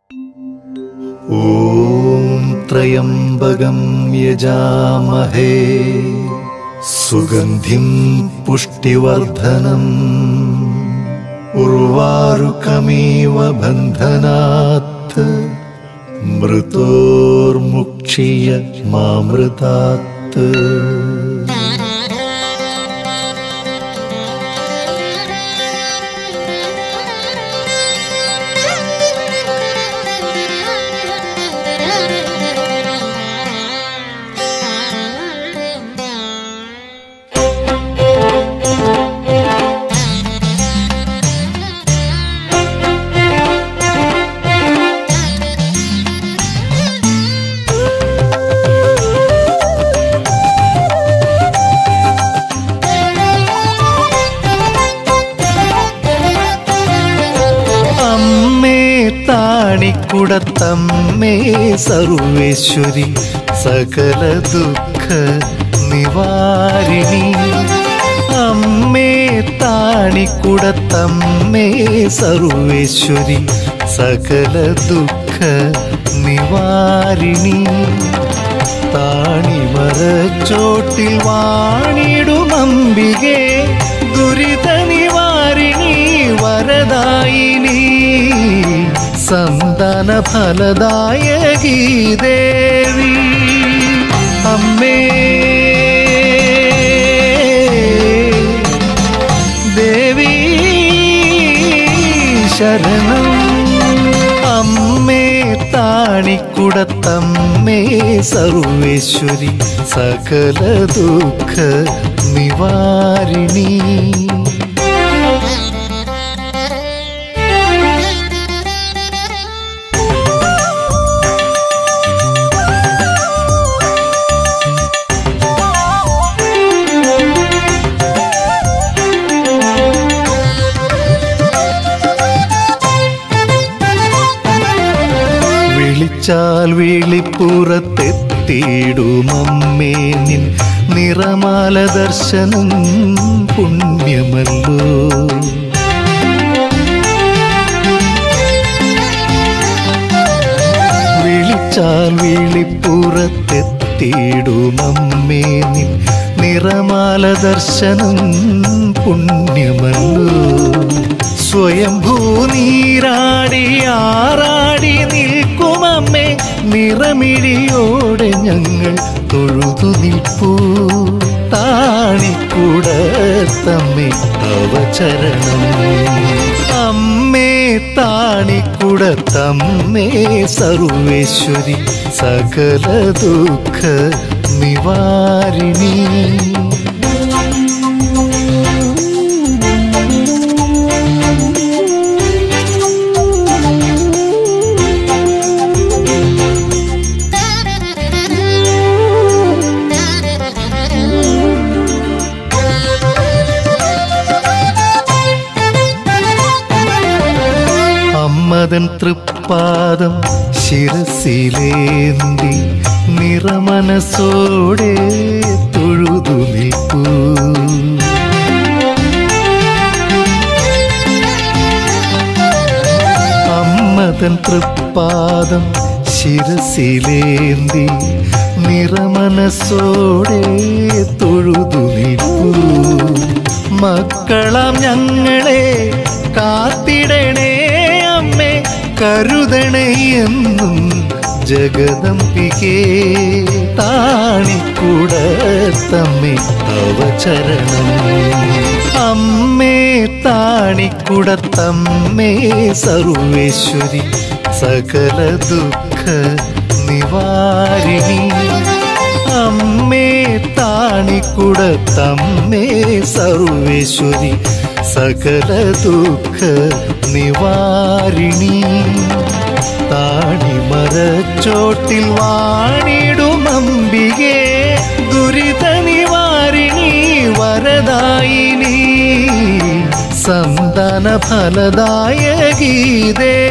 ॐ त्र्यम्बकं यजामहे सुगन्धिं पुष्टिवर्धनम् उर्वारुकमेव बन्धनात् मृतोर्मुक्षीय मामृतात् അമ്മേ താണിക്കുടത്തമ്മേ സർവേശ്വരി സകല ദുഃഖ നിവാരിണി അമ്മേ താണിക്കുടത്തമ്മേ സർവേശ്വരി സകല ദുഃഖ നിവാരിണി താണിമരച്ചോട്ടിൽ വാണിടുമമ്പികെ ദുരിത നിവാരിണി വരദായിനി സന്താന ഫലദായകീ ദേവി അമ്മേ ദേവി ശരണം അമ്മേ താണിക്കുടത്തമ്മേ സർവേശ്വരി സകല ദുഃഖ നിവാരിണി വിളിച്ചാൽ വിളിപ്പുറത്തെത്തിയിടുമമ്മേ നിൻ നിറമാല ദർശനം പുണ്യമല്ലോ വിളിച്ചാൽ വിളിപ്പുറത്തെത്തിയിടുമമ്മേ നിൻ നിറമാല ദർശനം പുണ്യമല്ലോ സ്വയംഭൂ നീരാടി ആറാടി നിൽക്കുമമ്മേ നിറമിഴിയോടെ ഞങ്ങൾ തൊഴുതു നിൽപ്പൂ താണിക്കൂടത്തമ്മേ തവ ചരണം അമ്മേ താണിക്കുടത്തമ്മേ സർവേശ്വരി സകല ദുഃഖ നിവാരിണി അമ്മതൻ തൃപ്പാദം ശിരസിലേന്തി നിറമനസോടെ തൊഴുതു നിൽപ്പൂ അമ്മതൻ തൃപ്പാദം ശിരസിലേന്തി നിറമനസോടെ തൊഴുതു നിൽപ്പൂ മക്കളാം ഞങ്ങളെ കാത്തിടണേ അമ്മേ കരുതണേ എന്നും ജഗദംബികേ താണിക്കുടത്തമ്മേ തവ ചരണം അമ്മേ താണിക്കുടത്തമ്മേ സർവേശ്വരി സകല ദുഃഖ നിവാരിണി അമ്മേ താണിക്കുടത്തമ്മേ സർവേശ്വരി സകല ദുഃഖ നിവാരിണി താണിമരച്ചോട്ടിൽ വാണിടുമമ്പികെ ദുരിത നിവാരിണി വരദായിനി സന്താന ഫലദായകീ ദേവി